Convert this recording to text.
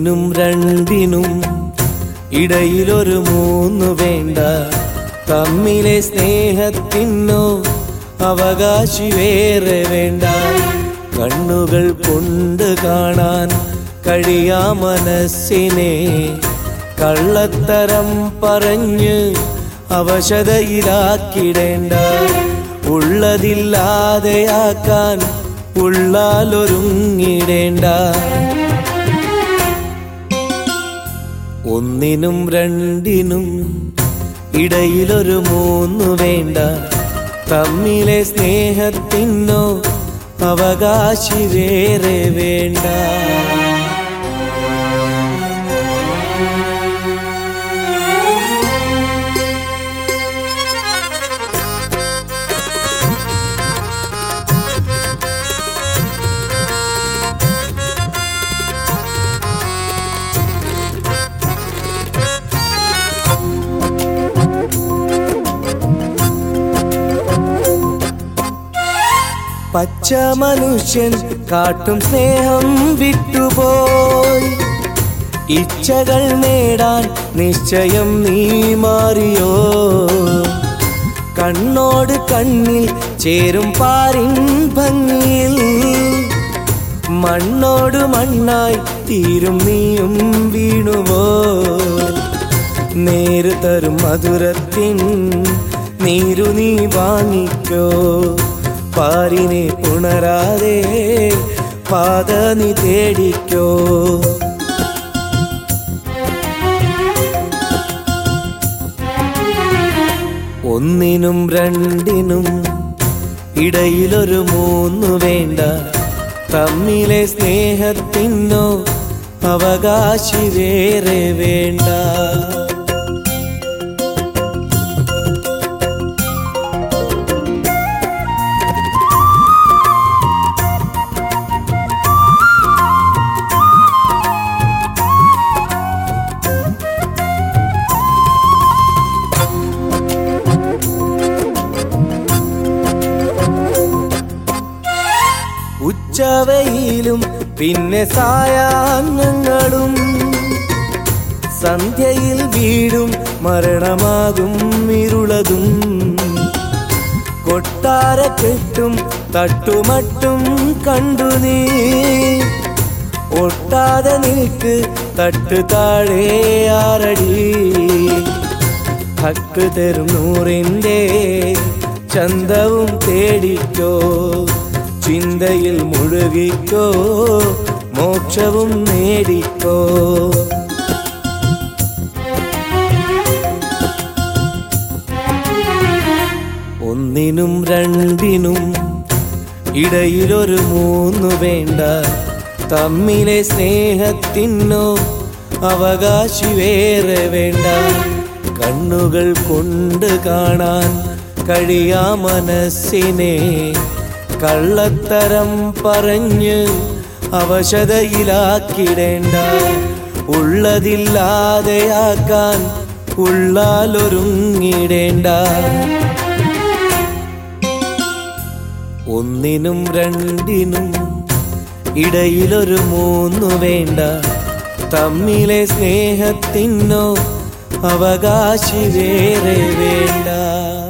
ഒന്നിനും രണ്ടിനും ഇടയിലൊരു മൂന്നു വേണ്ട തമ്മിലെ സ്നേഹത്തിനോ അവകാശി വേറെ വേണ്ട കണ്ണുകൾ കൊണ്ട് കാണാൻ കഴിയാ മനസ്സിനെ കള്ളത്തരം പറഞ്ഞ് അവശതയിലാക്കിടേണ്ട ഉള്ളതില്ലാതെയാക്കാൻ ഉള്ളാലൊരുങ്ങിടേണ്ട ഒന്നിനും രണ്ടിനും ഇടയിലൊരു മൂന്നു വേണ്ട തമ്മിലെ സ്നേഹത്തിനോ അവകാശി വേറെ വേണ്ട പച്ച മനുഷ്യൻ കാട്ടും സ്നേഹം വിട്ടുപോയി ഇച്ഛകൾ നേടാൻ നിശ്ചയം നീ മാറിയോ കണ്ണോട് കണ്ണിൽ ചേരും പാരിൻ ഭംഗിയിൽ മണ്ണോട് മണ്ണായി തീരും നീയും വീണുവോ നേര് തരും മധുരത്തിൻ നീരു നീ വാങ്ങിക്കോ പാരിനെ പുണരാതെ പാത നീ തേടിക്കോ ഒന്നിനും രണ്ടിനും ഇടയിലൊരു മൂന്നു വേണ്ട തമ്മിലെ സ്നേഹത്തിനോ അവകാശി വേറെ വേണ്ട ഉച്ചവയിലും പിന്നെ സായാഹ്നങ്ങളും സന്ധ്യയിൽ വീടും മരണമാകും ഇരുളതും കൊട്ടാരക്കെട്ടും തട്ടുമട്ടും കണ്ടു നീ ഒട്ടാതെ നിൽക്ക് തട്ട് താഴെ ആറടി ഹക്ക് തരും നൂറിൻ്റെ ചന്തവും തേടിക്കോ ചിന്തയിൽ മുഴുകിക്കോ മോക്ഷവും നേടിക്കോ ഒന്നിനും രണ്ടിനും ഇടയിലൊരു മൂന്നു വേണ്ട തമ്മിലെ സ്നേഹത്തിനോ അവകാശി വേറെ വേണ്ട കണ്ണുകൾ കൊണ്ട് കാണാൻ കഴിയാ മനസ്സിനെ കള്ളത്തരം പറഞ്ഞ് അവശതയിലാക്കിടേണ്ട ഉള്ളതില്ലാതെയാക്കാൻ ഉള്ളാലൊരുങ്ങിടേണ്ട ഒന്നിനും രണ്ടിനും ഇടയിലൊരു മൂന്നു വേണ്ട തമ്മിലെ സ്നേഹത്തിനോ അവകാശി വേറെ വേണ്ട